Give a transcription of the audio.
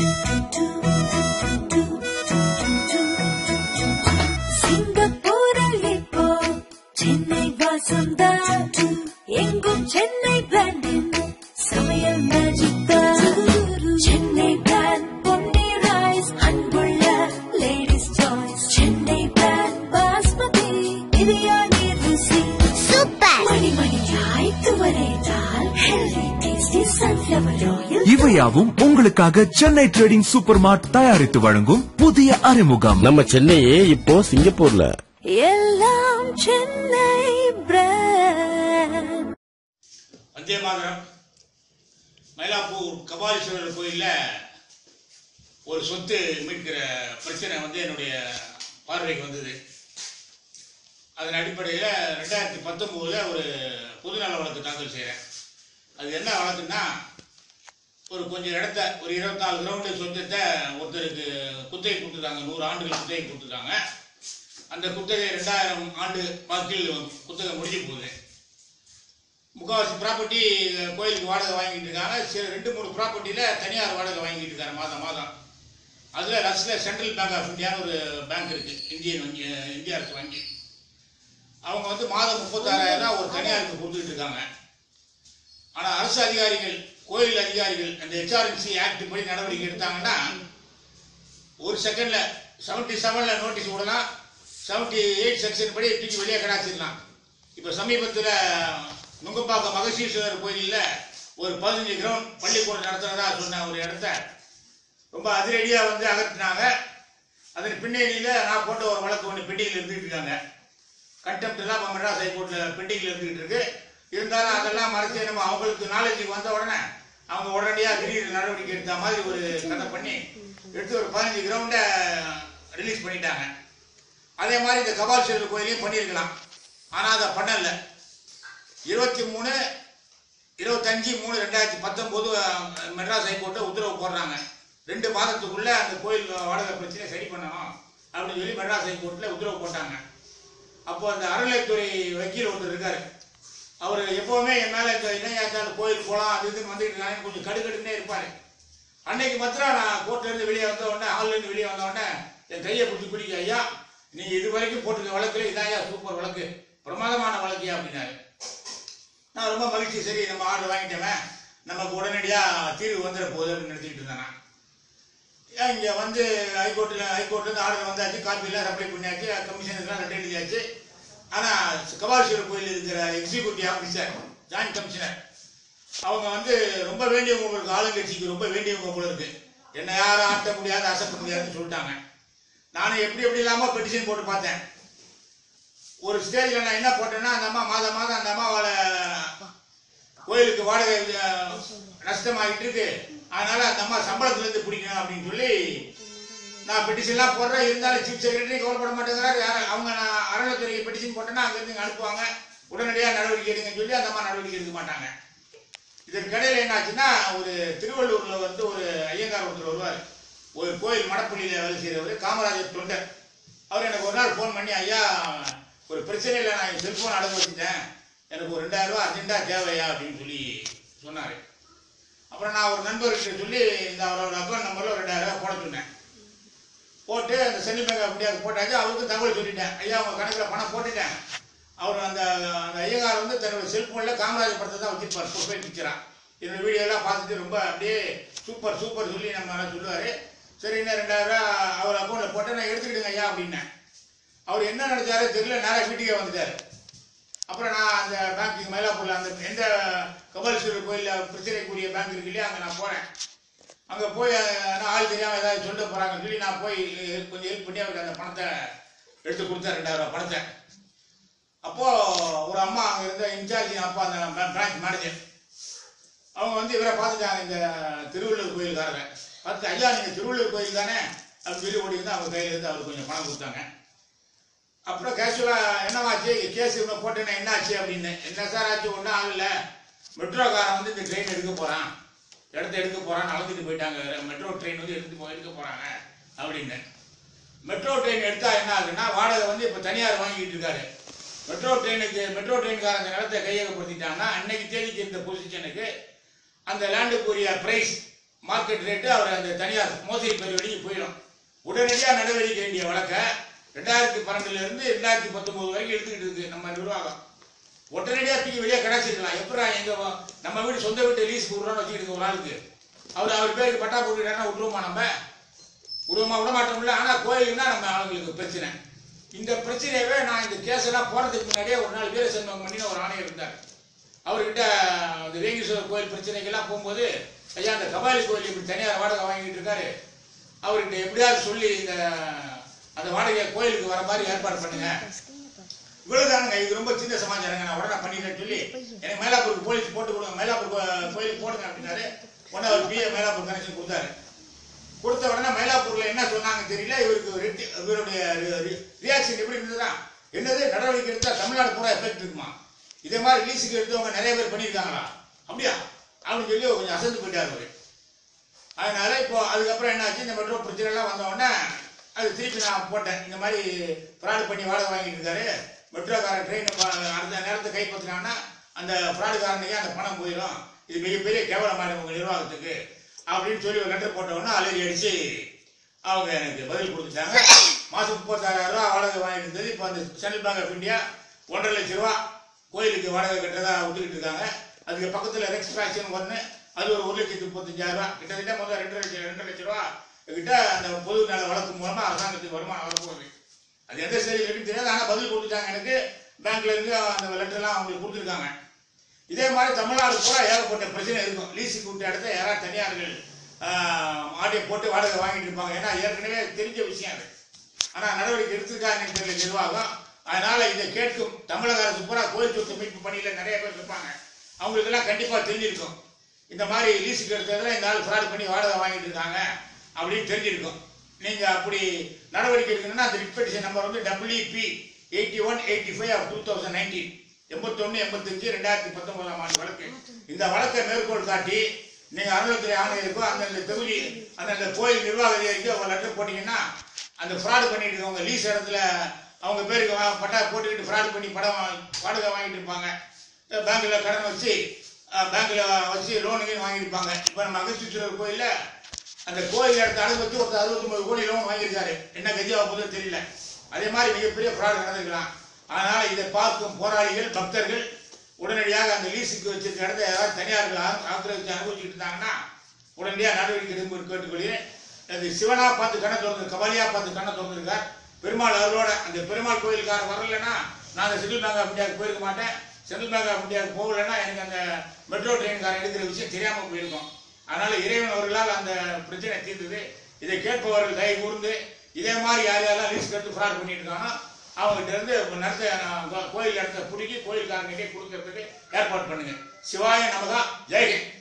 சிங்கப்பூரில் இப்போ சென்னை வாசந்தா எங்கும் சென்னை பிராண்டின் சமையல் magic Chennai brand Ponni rice அன்புள்ள ladies choice Chennai brand basmati biryani ருசி சூப்பர் மணிமணியாய் துவரைத்தால் ஹெல்தி டேஸ்டி சன்ஃபிளவர் ஆயில் இவையாவும் உங்களுக்காக சென்னை ட்ரேடிங் சூப்பர் மார்ட் தயாரித்து வழங்கும் புதிய அறிமுகம் நம்ம சென்னையே இப்போ சிங்கப்பூர்ல எல்லாம் சென்னை பிராண்ட் வந்தே மாதரம் மயிலாப்பூர் கபாலீஸ்வரர் கோயில்ல ஒரு சொத்து மீட்கிற பிரச்சனை வந்து என்னுடைய பார்வைக்கு வந்தது அதன் அடிப்படையில் ரெண்டாயிரத்தி பத்தொம்போதில் ஒரு பொதுநல வழக்கு தாக்கல் செய்கிறேன் அது என்ன வழக்குன்னா ஒரு கொஞ்சம் இடத்த ஒரு இருபத்தாலு கிரவுண்டு சொந்தத்தை ஒருத்தருக்கு குத்தகை கொடுத்துருக்காங்க நூறு ஆண்டுகள் குத்தகை கொடுத்துருக்காங்க அந்த குத்தகை ரெண்டாயிரம் ஆண்டு வாக்கில் குத்தகை முடிஞ்சு போகுது முக்கால்வாசி ப்ராப்பர்ட்டி கோயிலுக்கு வாடகை வாங்கிட்டு இருக்காங்க சில ரெண்டு மூணு ப்ராப்பர்ட்டியில் தனியார் வாடகை வாங்கிட்டு இருக்காங்க மாதம் மாதம் அதில் ரஷ்டில் சென்ட்ரல் பேங்க் ஆஃப் இந்தியான்னு ஒரு பேங்க் இருக்குது இந்தியன் வங்கி இந்திய அரசு வங்கி அவங்க வந்து மாதம் முப்பத்தாறாயிரம் ரூபாய் ஒரு தனியாருக்கு கொடுத்துட்டு இருக்காங்க ஆனால் அரசு அதிகாரிகள் கோயில் அதிகாரிகள் அந்த ஹெச்ஆர்என்சி ஆக்ட் படி நடவடிக்கை எடுத்தாங்கன்னா ஒரு செகண்ட்ல செவன்டி செவன்ல நோட்டீஸ் விடலாம் செவன்டி எயிட் செக்ஷன் படி தூக்கி வெளியே கிடாச்சிடலாம் இப்போ சமீபத்தில் நுங்கம்பாக்கம் மகசீஸ்வரர் கோயிலில் ஒரு பதினஞ்சு கிரவுண்ட் பள்ளிக்கூடம் நடத்துறதா சொன்ன ஒரு இடத்த ரொம்ப அதிரடியாக வந்து அகற்றினாங்க அதன் பின்னணியில் நான் போட்ட ஒரு வழக்கு ஒன்று பெண்டிங்கில் இருந்துகிட்டு இருக்காங்க கண்டெம்ட் எல்லாம் இப்போ மெட்ராஸ் ஹைகோர்ட்டில் பெண்டிங்கில் இருந்துகிட்டு இருக்கு இருந்தாலும் அதெல்லாம் மறைச்சு நம்ம அவங்களுக்கு நாலேஜுக்கு வந்த உடனே அவங்க உடனடியாக திடீர் நடவடிக்கை எடுத்த மாதிரி ஒரு கதை பண்ணி எடுத்து ஒரு பதினஞ்சு கிரவுண்டை ரிலீஸ் பண்ணிட்டாங்க அதே மாதிரி இந்த கபாலீஸ்வரர் கோயிலையும் பண்ணியிருக்கலாம் ஆனால் அதை பண்ணல இருபத்தி மூணு இருபத்தஞ்சு மூணு ரெண்டாயிரத்தி பத்தொம்போது மெட்ராஸ் ஹைகோர்ட்டை உத்தரவு போடுறாங்க ரெண்டு மாதத்துக்குள்ள அந்த கோயில் வாடகை பிரச்சனை சரி பண்ணணும் அப்படின்னு சொல்லி மெட்ராஸ் ஹைகோர்ட்டில் உத்தரவு போட்டாங்க அப்போ அந்த அறநிலைத்துறை வக்கீல் ஒருத்தர் இருக்காரு அவர் எப்பவுமே என் மேலே இந்த இணையாச்சாலும் கோயில் போகலாம் அது இதுன்னு வந்துட்டு இருக்காங்க கொஞ்சம் கடுக்கடுன்னே இருப்பார் அன்னைக்கு மாத்திரம் நான் கோர்ட்ல இருந்து வெளியே வந்த உடனே ஹால்ல இருந்து வெளியே வந்த உடனே என் கையை பிடிச்சி பிடிக்க ஐயா நீங்க இது வரைக்கும் போட்டிருக்க வழக்குல இதாயா சூப்பர் வழக்கு பிரமாதமான வழக்கியா அப்படின்னாரு நான் ரொம்ப மகிழ்ச்சி சரி நம்ம ஆர்டர் வாங்கிட்டோமே நமக்கு உடனடியா தீர்வு வந்துட போகுது அப்படின்னு நினைச்சிட்டு இருந்தேன் நான். ஏன் இங்க வந்து ஹைகோர்ட்ல ஹைகோர்ட்ல இருந்து ஆர்டர் வந்தாச்சு காப்பி எல்லாம் சப்ளை பண்ணியாச்சு கமிஷனருக்குலாம் ரெண்டு எழுதியாச்சு ஆனா கபாலீஸ்வரர் கோயில் இருக்கிற எக்ஸிக்யூட்டிவ் ஆஃபீஸர் ஜாயின்ட் கமிஷனர் அவங்க வந்து ரொம்ப வேண்டியவங்க போல இருக்கு ஆளுங்கட்சிக்கு ரொம்ப வேண்டியவங்க போல இருக்கு என்ன யாரும் ஆட்ட முடியாது அசத்த முடியாதுன்னு சொல்லிட்டாங்க நானும் எப்படி எப்படி இல்லாம பெட்டிஷன் போட்டு பார்த்தேன் ஒரு ஸ்டேஜ்ல நான் என்ன போட்டேன்னா அந்த அம்மா மாதம் மாதம் அந்த அம்மாவால கோயிலுக்கு வாடகை அஹ், நஷ்டமாகிட்டு இருக்கு அதனால அந்த அம்மா சம்பளத்துல இருந்து பிடிக்கணும் அப்படின்னு சொல்லி நான் பெட்டிஷன்லாம் போடுறேன் இருந்தாலும் சீஃப் செக்ரட்டரி கவலைப்பட மாட்டேங்கிறாரு யாரும் அவங்க நான் அறநிலைத்துறைக்கு பெட்டிஷன் போட்டேன்னா அங்கேருந்து இங்க அனுப்புவாங்க உடனடியாக நடவடிக்கை எடுங்கன்னு சொல்லி அந்த அம்மா நடவடிக்கை எடுக்க மாட்டாங்க இதற்கிடையில என்னாச்சுன்னா ஒரு திருவள்ளூர்ல வந்து ஒரு ஐயங்கார் ஒருத்தர் வருவார் ஒரு கோயில் மடப்பள்ளியில வேலை செய்கிறவர் காமராஜர் தொண்டர் அவர் எனக்கு ஒரு நாள் ஃபோன் பண்ணி ஐயா ஒரு பிரச்சனையில் நான் என் செல்போன் அடகு வச்சுட்டேன் எனக்கு ஒரு ரெண்டாயிரம் ரூபாய் அர்ஜென்ட்டாக தேவையா அப்படின்னு சொல்லி சொன்னார் அப்புறம் நான் ஒரு நண்பர்கிட்ட சொல்லி இந்த அவரோட அக்கௌண்ட் நம்பரில் ஒரு ரெண்டாயிரம் ரூபாய் போட சொன்னேன் போட்டு அந்த சென்ட்ரல் பேங்க் ஆஃப் இந்தியாவுக்கு போட்டாச்சு அவருக்கு தகவல் சொல்லிட்டேன் ஐயா உங்க கணக்கில் பணம் போட்டுட்டேன் அவர் அந்த அந்த ஐயங்கார் வந்து தன்னோட செல்போனில் காமராஜர் படத்தை தான் வச்சிருப்பார் ப்ரொஃபைல் பிக்சரா என்னோட வீடியோ எல்லாம் பார்த்துட்டு ரொம்ப அப்படியே சூப்பர் சூப்பர் சொல்லி நம்ம எல்லாம் சொல்லுவார் சரி இன்னும் ரெண்டாயிரம் ரூபாய் அவர் அக்கௌண்ட்டில் போட்டு நான் எடுத்துக்கிடுங்க ஐயா அப்படின்னேன் அவர் என்ன நினைச்சாரு தெரியல நேராக வீட்டுக்கே வந்துட்டாரு அப்புறம் நான் அந்த பேங்க்கு மயிலாப்பூர்ல அந்த எந்த கபாலீஸ்வரர் கோயிலில் பிரச்சனைக்குரிய பேங்க் இருக்கு இல்லையா அங்கே நான் போனேன் அங்கே போய் நான் ஆள் தெரியாமல் ஏதாவது சொல்ல போகிறாங்கன்னு சொல்லி நான் போய் கொஞ்சம் ஹெல்ப் பண்ணி அவருக்கு அந்த பணத்தை எடுத்து கொடுத்தேன் ரெண்டாயிரம் ரூபாய் பணத்தை அப்போ ஒரு அம்மா அங்கே இருந்த இன்சார்ஜ் அப்பா அந்த பிரான்ச் மேனேஜர் அவங்க வந்து இவரை பார்த்துட்டாங்க இந்த திருவள்ளூர் கோயிலுக்காரங்க பார்த்து ஐயா நீங்கள் திருவள்ளூர் கோயில் தானே அப்படின்னு சொல்லி ஓடி வந்து அவங்க கையில இருந்து அவருக்கு கொஞ்சம் பணம் கொடுத்தாங்க அப்புறம் கேஷுவலாக என்னவாச்சு கேஸ் இவங்க போட்டேன்னா என்ன ஆச்சு அப்படின்னு என்ன சார் ஆச்சு ஒன்றும் ஆகல மெட்ரோக்காரன் வந்து இந்த ட்ரெயின் எடுக்க போகிறான் இடத்த எடுக்க போகிறான்னு அளந்துட்டு போயிட்டாங்க மெட்ரோ ட்ரெயின் வந்து எடுத்து போய் எடுக்க போகிறாங்க அப்படின்னு மெட்ரோ ட்ரெயின் எடுத்தா என்ன ஆகுதுன்னா வாடகை வந்து இப்போ தனியார் வாங்கிட்டு இருக்காரு மெட்ரோ ட்ரெயினுக்கு மெட்ரோ ட்ரெயின்காரங்க நிலத்தை கையகப்படுத்திட்டாங்கன்னா அன்னைக்கு தேதிக்கு இருந்த பொசிஷனுக்கு அந்த லேண்டுக்குரிய பிரைஸ் மார்க்கெட் ரேட்டு அவர் அந்த தனியார் மோசடி பரிவடிக்கு போயிடும் உடனடியாக நடவடிக்கை வேண்டிய வழக்க ரெண்டாயிரத்தி பன்னெண்டுல இருந்து ரெண்டாயிரத்தி பத்தொன்பது வரைக்கும் எடுத்துக்கிட்டு இருக்கு நம்ம நிர்வாகம் உடனடியாக தூக்கி வெளியே கிடைச்சிருக்கலாம் எப்படா எங்க வ- நம்ம வீடு சொந்த வீட்டு லீஸ் விடுறோம்னு வச்சுக்கிட்டு ஒரு ஆளுக்கு அவர் அவர் பேருக்கு பட்டா போட்டுக்கிட்டா விட்டுருவோமா நம்ம விடுவோமா விட மாட்டோம்ல ஆனா கோயிலுன்னா நம்ம ஆளுங்களுக்கு பிரச்சனை இந்த பிரச்சனையவே நான் இந்த கேஸ் எல்லாம் போறதுக்கு முன்னாடியே ஒரு நாள் வீரசண்முகம் பண்ணி ஒரு ஆணையர் இருந்தார் அவர்கிட்ட இந்த வேங்கீஸ்வரர் கோயில் பிரச்சனைக்கெல்லாம் போகும்போது ஐயா அந்த கபாலி கோயில் இப்படி தனியார் வாடகை வாங்கிட்டு இருக்காரு அவர்கிட்ட எப்படியாவது சொல்லி இந்த அந்த வாடகை கோயிலுக்கு வர மாதிரி ஏற்பாடு பண்ணுங்க இவ்வளவுதானுங்க இது ரொம்ப சின்ன சமாச்சாரங்க நான் உடனே பண்ணிடுறேன்னு சொல்லி எனக்கு மயிலாப்பூருக்கு போலீஸ் போட்டு கொடுங்க மயிலாப்பூர் கோ- கோயிலுக்கு போடுங்க அப்படின்னாரு உடனே அவர் பிஏ மயிலாப்பூர் கனெக்ஷன் கொடுத்தாரு கொடுத்த உடனே மயிலாப்பூர்ல என்ன சொன்னாங்க தெரியல இவருக்கு ரெட்டி- இவருடைய ரியாக்ஷன் எப்படி இருந்ததுன்னா என்னது நடவடிக்கை எடுத்தா தமிழ்நாடு பூரா எஃபெக்ட் இருக்குமா இதே மாதிரி லீஸுக்கு எடுத்தவங்க நிறைய பேர் பண்ணியிருக்காங்களா அப்படியா அப்படின்னு சொல்லி கொஞ்சம் அசந்து போயிட்டார் அவரு அதனால இப்போ அதுக்கப்புறம் என்னாச்சு இந்த மெட்ரோ பிரச்சனை எல்லாம் வந்த உடனே அது திருப்பி நான் போட்டேன் இந்த மாதிரி ஃப்ராடு பண்ணி வாடகை வாங்கிட்டு இருக்காரு மெட்ரோக்காரன் ட்ரெயின் அந்த நேரத்தை கைப்பற்றினான்னா அந்த ஃப்ராடுக்காரனுக்கே அந்த பணம் போயிடும் இது மிகப்பெரிய கேவலமான உங்க நிர்வாகத்துக்கு அப்படின்னு சொல்லி ஒரு லெட்டர் போட்ட உடனே அலறி அடிச்சு அவங்க எனக்கு பதில் கொடுத்துட்டாங்க மாசம் முப்பத்தாறாயிரம் ரூபா வாடகை வாங்கிட்டு இருந்தது இப்போ அந்த சென்ட்ரல் பேங்க் ஆஃப் இந்தியா ஒன்றரை லட்சம் ரூபா கோயிலுக்கு வாடகை கட்டுறதா விட்டுக்கிட்டு இருக்காங்க அதுக்கு பக்கத்தில் ரெக்ஸ் ஃபேக்ஷன் ஒன்று அது ஒரு ஒரு லட்சத்தி முப்பத்தஞ்சாயிரம் ரூபா கிட்டத்தட்ட முதல்ல ரெண்டு லட்சம் ரெண்டு லட்சம் ரூபா கிட்ட அந்த பொது நல வழக்கு மூலமா அரசாங்கத்துக்கு வருமானம் வரப்போகுது அது எந்த ஸ்டேஜில் இருக்குன்னு தெரியாது ஆனால் பதில் கொடுத்துட்டாங்க எனக்கு பேங்க்ல இருந்து அந்த லெட்டர்லாம் அவங்களுக்கு கொடுத்துருக்காங்க இதே மாதிரி தமிழ்நாடு பூரா ஏகப்பட்ட பிரச்சனை இருக்கும் லீஸுக்கு விட்ட இடத்த யாராவது தனியார்கள் ஆடியோ போட்டு வாடகை வாங்கிட்டு இருப்பாங்க ஏன்னா ஏற்கனவே தெரிஞ்ச விஷயம் அது ஆனா நடவடிக்கை எடுத்திருக்காங்கன்னு தெரியல நிர்வாகம் அதனால இதை கேட்கும் தமிழக அரசு பூரா கோயில் சொத்து மீட்பு பணியில நிறைய பேர் இருப்பாங்க அவங்களுக்கெல்லாம் கண்டிப்பா தெரிஞ்சிருக்கும் இந்த மாதிரி லீஸுக்கு எடுத்ததுல இந்த ஆள் ஃப்ராட் பண்ணி வாடகை வாங்கிட்டு இருக்காங்க அப்படின்னு தெரிஞ்சிருக்கும் நீங்க அப்படி நடவடிக்கை எடுக்கணும்னா அந்த ரிப்பெட்டிஷன் நம்பர் வந்து WP eighty one eighty five of two thousand nineteen எண்பத்தொன்னு எண்பத்தஞ்சு ரெண்டாயிரத்தி பத்தொன்பதாம் ஆண்டு வழக்கு இந்த வழக்கை மேற்கோள் காட்டி நீங்க அறநிலைத்துறை ஆணையருக்கோ அந்தந்த தொகுதி அந்தந்த கோயில் நிர்வாக அதிகாரிக்கோ ஒரு லெட்டர் போட்டீங்கன்னா அந்த ஃப்ராடு பண்ணிட்டு இருக்கவங்க லீஸ் இடத்துல அவங்க பேருக்கு வா- பட்டா போட்டுக்கிட்டு ஃப்ராடு பண்ணி படம் வா- வாடகை வாங்கிட்டு இருப்பாங்க பேங்க்ல கடன் வச்சு பேங்க்ல வச்சு லோனுக்கு வாங்கியிருப்பாங்க இப்போ நம்ம அகஸ்தீஸ்வரர் கோயில்ல அந்த கோயில் இடத்த அடகு வச்சு ஒருத்தர் அறுபத்தொன்பது கோடி லோன் வாங்கியிருக்காரு என்ன கதியாக போதும் தெரியல அதே மாதிரி மிகப்பெரிய ஃப்ராட் நடந்திருக்கலாம் அதனால இதை பார்க்கும் போராளிகள் பக்தர்கள் உடனடியாக அந்த லீஸுக்கு வச்சிருக்க இடத்த யாராவது தனியார்கள் ஆ- ஆக்கிரமிச்சு அனுபவிச்சுட்டு இருந்தாங்கன்னா உடனடியாக நடவடிக்கை எடுக்கும்படி கேட்டுக்கொள்கிறேன் அது சிவனா பார்த்து கண்ணை திறந்து கபாலியா பார்த்து கண்ணை திறந்துருக்கார் பெருமாள் அருளோட அந்த பெருமாள் கோயிலுக்காரர் வரலைன்னா நான் அந்த சென்ட்ரல் பேங்க் ஆஃப் இந்தியாவுக்கு போயிருக்க மாட்டேன் சென்ட்ரல் பேங்க் ஆஃப் இந்தியாவுக்கு போகலைன்னா எனக்கு அந்த மெட்ரோ ட்ரெயின்காரன் எடுக்கிற விஷயம் தெரியாம போயிருக்கும் அதனால இறைவன் அவர்களால் அந்த பிரச்சனை தீர்ந்தது இதை கேட்பவர்கள் கை கூர்ந்து இதே மாதிரி யார் யாரெல்லாம் லீஸ்ட் எடுத்து ஃப்ராட் பண்ணிட்டு இருக்கானோ அவங்ககிட்ட இருந்து நடத்த கோயில் இடத்த பிடிக்கி கோயில்காரங்கிட்டே கொடுக்கறதுக்கு ஏற்பாடு பண்ணுங்க சிவாய நமகா ஜெய்ஹிந்த்